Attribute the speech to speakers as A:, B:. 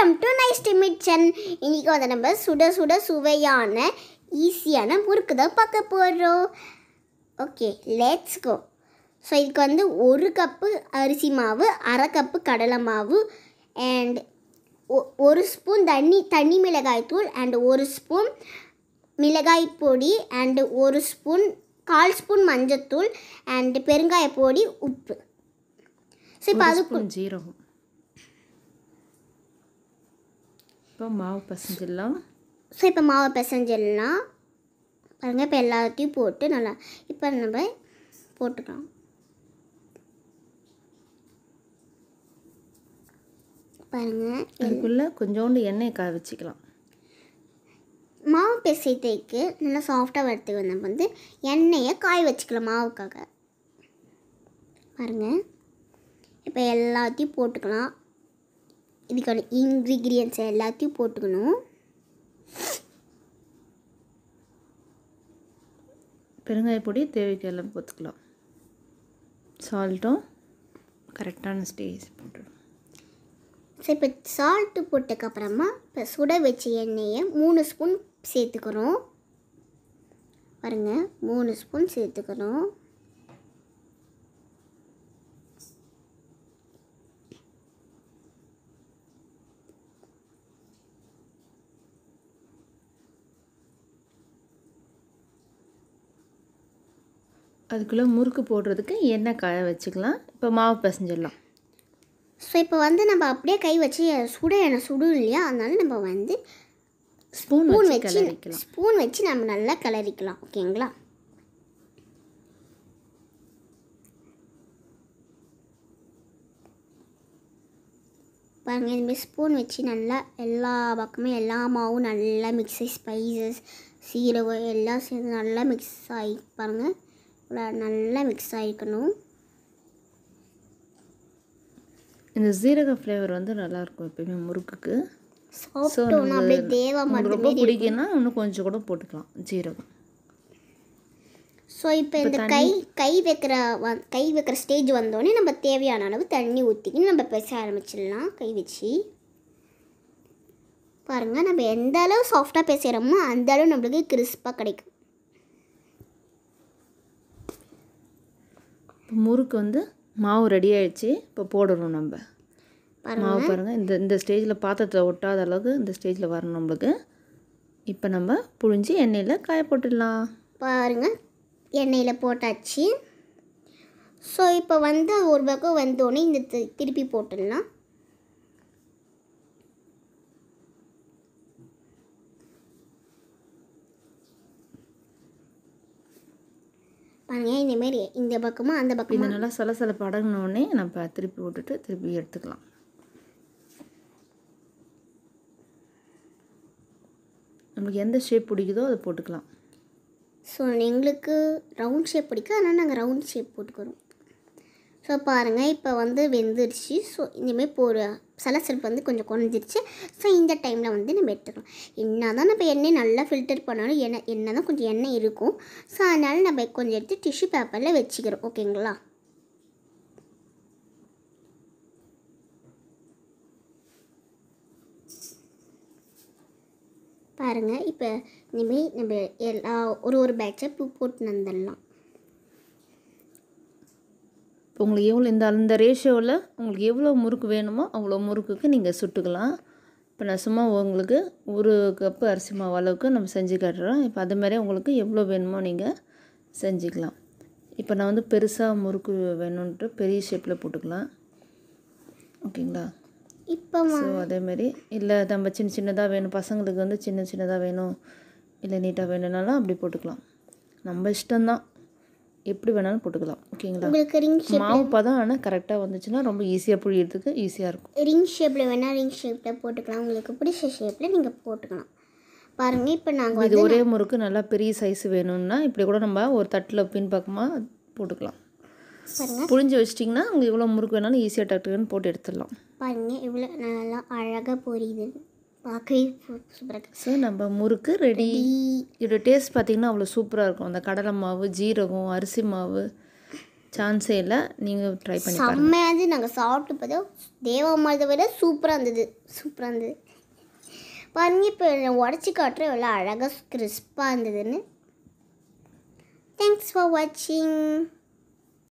A: welcome to nice மிச்சன் இன்னைக்கு வந்து நம்ம சுட சுட சுவையான ஈஸியான முறுக்கு தான் பார்க்க போகிறோம் ஓகே லெட்ஸ் கோ ஸோ இதுக்கு வந்து ஒரு கப்பு அரிசி மாவு அரை கப்பு கடலை மாவு அண்ட் ஒரு ஸ்பூன் தண்ணி தண்ணி மிளகாய் தூள் அண்ட் ஒரு ஸ்பூன் மிளகாய் பொடி அண்டு ஒரு ஸ்பூன் கால் ஸ்பூன் மஞ்சத்தூள் அண்ட் பெருங்காய பொடி உப்பு ஸோ இப்போ
B: ஒரு
A: அது
B: ஸ்பூன் ஜீரகம் இப்போ மாவு பசஞ்சிடலாம்
A: ஸோ இப்போ மாவை பிசைஞ்சிடலாம் பாருங்கள் இப்போ எல்லாத்தையும் போட்டு நல்லா இப்போ நம்ம போட்டுக்கலாம் பாருங்கள்
B: அதுக்குள்ளே கொஞ்சோண்டு எண்ணெய் காய வச்சுக்கலாம்
A: மாவு பிசைத்தைக்கு நல்லா சாஃப்டாக வரத்துக்கு வந்து நம்ம வந்து எண்ணெயை காய வச்சுக்கலாம் மாவுக்காக பாருங்கள் இப்போ எல்லாத்தையும் போட்டுக்கலாம் இதுக்கான இன்க்ரீடியன்ஸ் எல்லாத்தையும் போட்டுக்கணும்
B: பெருங்காய பொடி தேவைக்கு எல்லாம் போத்துக்கலாம் சால்ட்டும் கரெக்டான ஸ்டேஜ் போட்டுடும்
A: ஸோ இப்போ சால்ட்டு போட்டதுக்கப்புறமா இப்போ சுட வச்ச எண்ணெயை மூணு ஸ்பூன் சேர்த்துக்கிறோம் பாருங்க மூணு ஸ்பூன் சேர்த்துக்கிறோம்
B: அதுக்குள்ளே முறுக்கு போடுறதுக்கு எண்ணெய் காய வச்சுக்கலாம் இப்போ மாவு பிசைஞ்சிடலாம்
A: ஸோ இப்போ வந்து நம்ம அப்படியே கை வச்சு சுட எண்ணெய் சுடும் இல்லையா அதனால நம்ம வந்து
B: ஸ்பூன்
A: ஸ்பூன்
B: வச்சு
A: வச்சு
B: கிளறிக்கலாம்
A: ஸ்பூன் வச்சு நம்ம நல்லா கிளறிக்கலாம் ஓகேங்களா பாருங்க இதுமாதிரி ஸ்பூன் வச்சு நல்லா எல்லா பக்கமே எல்லா மாவும் நல்லா மிக்ஸி ஸ்பைசஸ் சீரகம் எல்லாம் சேர்ந்து நல்லா மிக்ஸ் ஆகி பாருங்கள் இவ்வளோ நல்லா மிக்ஸ் ஆகிக்கணும்
B: இந்த ஜீரக ஃப்ளேவர் வந்து நல்லாயிருக்கும் எப்பயுமே முறுக்குக்கு ஸோ
A: சாப்பிட்டோன்னா அப்படியே தேவா
B: உங்களுக்கு ரொம்ப பிடிக்குன்னா இன்னும் கொஞ்சம் கூட போட்டுக்கலாம் ஜீரகம்
A: ஸோ இப்போ இந்த கை கை வைக்கிற வ- கை வைக்கிற ஸ்டேஜ் வந்தோடனே நம்ம தேவையான அளவு தண்ணி ஊற்றிக்கின்னு நம்ம பேச ஆரம்பிச்சிடலாம் கை வச்சு பாருங்கள் நம்ம எந்த அளவு சாஃப்டாக பேசுகிறோமோ அந்த அளவு நம்மளுக்கு கிறிஸ்பாக கிடைக்கும்
B: இப்போ முறுக்கு வந்து மாவு ரெடி ஆயிடுச்சு இப்போ போடணும் நம்ம மாவு பாருங்கள் இந்த இந்த ஸ்டேஜில் பாத்திரத்தை ஒட்டாத அளவுக்கு இந்த ஸ்டேஜில் வரணும் நம்மளுக்கு இப்போ நம்ம புழிஞ்சு எண்ணெயில் காய போட்டுடலாம்
A: பாருங்கள் எண்ணெயில் போட்டாச்சு ஸோ இப்போ வந்து ஒரு பக்கம் வந்தோடனே இந்த தி- திருப்பி போட்டுடலாம் பாருங்க இந்தமாரி இந்த பக்கமும் அந்த பக்கமும்
B: இது நல்லா சலசலப்பு அடங்கினோடனே நம்ம திருப்பி விட்டுட்டு திருப்பி எடுத்துக்கலாம் நமக்கு எந்த ஷேப் பிடிக்குதோ அதை போட்டுக்கலாம்
A: ஸோ எங்களுக்கு ரவுண்ட் ஷேப் பிடிக்கும் அதனால் நாங்கள் ரவுண்ட் ஷேப் போட்டுக்கிறோம் ஸோ பாருங்கள் இப்போ வந்து வெந்துருச்சு ஸோ இனிமேல் போகிற சலசலப்பு வந்து கொஞ்சம் குறைஞ்சிருச்சு ஸோ இந்த டைமில் வந்து நம்ம எடுத்துக்கலாம் என்ன தான் நம்ம எண்ணெய் நல்லா ஃபில்டர் பண்ணாலும் எண்ணெய் என்ன தான் கொஞ்சம் எண்ணெய் இருக்கும் ஸோ அதனால் நம்ம கொஞ்சம் எடுத்து டிஷ்யூ பேப்பரில் வச்சுக்கிறோம் ஓகேங்களா பாருங்கள் இப்போ இனிமேல் நம்ம எல்லா ஒரு ஒரு பேட்சை பூ போட்டு வந்துடலாம்
B: இப்போ உங்களுக்கு எவ்வளோ இந்த அந்த ரேஷியோவில் உங்களுக்கு எவ்வளோ முறுக்கு வேணுமோ அவ்வளோ முறுக்குக்கு நீங்கள் சுட்டுக்கலாம் இப்போ நான் சும்மா உங்களுக்கு ஒரு கப்பு அரிசி மாவு அளவுக்கு நம்ம செஞ்சு காட்டுறோம் இப்போ அது மாதிரி உங்களுக்கு எவ்வளோ வேணுமோ நீங்கள் செஞ்சுக்கலாம் இப்போ நான் வந்து பெருசாக முறுக்கு வேணுன்ட்டு பெரிய ஷேப்பில் போட்டுக்கலாம் ஓகேங்களா
A: இப்போ
B: ஸோ அதேமாரி இல்லை நம்ம சின்ன சின்னதாக வேணும் பசங்களுக்கு வந்து சின்ன சின்னதாக வேணும் இல்லை நீட்டாக வேணும்னாலும் அப்படி போட்டுக்கலாம் நம்ம இஷ்டம்தான் எப்படி வேணாலும் போட்டுக்கலாம் ஓகேங்களா
A: உங்களுக்கு ரிங் ஷேப்
B: மாவு பதம் ஆனால் கரெக்டாக வந்துச்சுன்னா ரொம்ப ஈஸியாக புழியறதுக்கு ஈஸியாக இருக்கும்
A: ரிங் ஷேப்பில் வேணால் ரிங் ஷேப்பில் போட்டுக்கலாம் உங்களுக்கு பிடிச்ச ஷேப்பில் நீங்கள் போட்டுக்கலாம் பாருங்கள் இப்போ நாங்கள்
B: இது ஒரே முறுக்கு நல்லா பெரிய சைஸ் வேணும்னா இப்படி கூட நம்ம ஒரு தட்டில் பின்பக்கமாக போட்டுக்கலாம்
A: பாருங்கள்
B: புழிஞ்சு வச்சிட்டிங்கன்னா உங்களுக்கு எவ்வளோ முறுக்கு வேணாலும் ஈஸியாக டக்குன்னு போட்டு எடுத்துடலாம்
A: பாருங்கள் இவ்வளோ நல்லா அழகாக பொரியுது பார்க்கவே சூப்பராக இருக்கு
B: ஸோ நம்ம முறுக்கு ரெடி இதோட டேஸ்ட் பார்த்திங்கன்னா அவ்வளோ சூப்பராக இருக்கும் அந்த கடலை மாவு ஜீரகம் அரிசி மாவு சான்ஸே இல்லை நீங்கள் ட்ரை பண்ணி பாருங்கள்
A: செம்மையாக இருந்து நாங்கள் சாப்பிட்டு பார்த்தா தேவாமிரதை விட சூப்பராக இருந்தது சூப்பராக இருந்தது பாருங்க இப்போ நான் உடச்சி காட்டுறேன் எவ்வளோ அழகாக கிறிஸ்பாக இருந்ததுன்னு தேங்க்ஸ் ஃபார் வாட்சிங்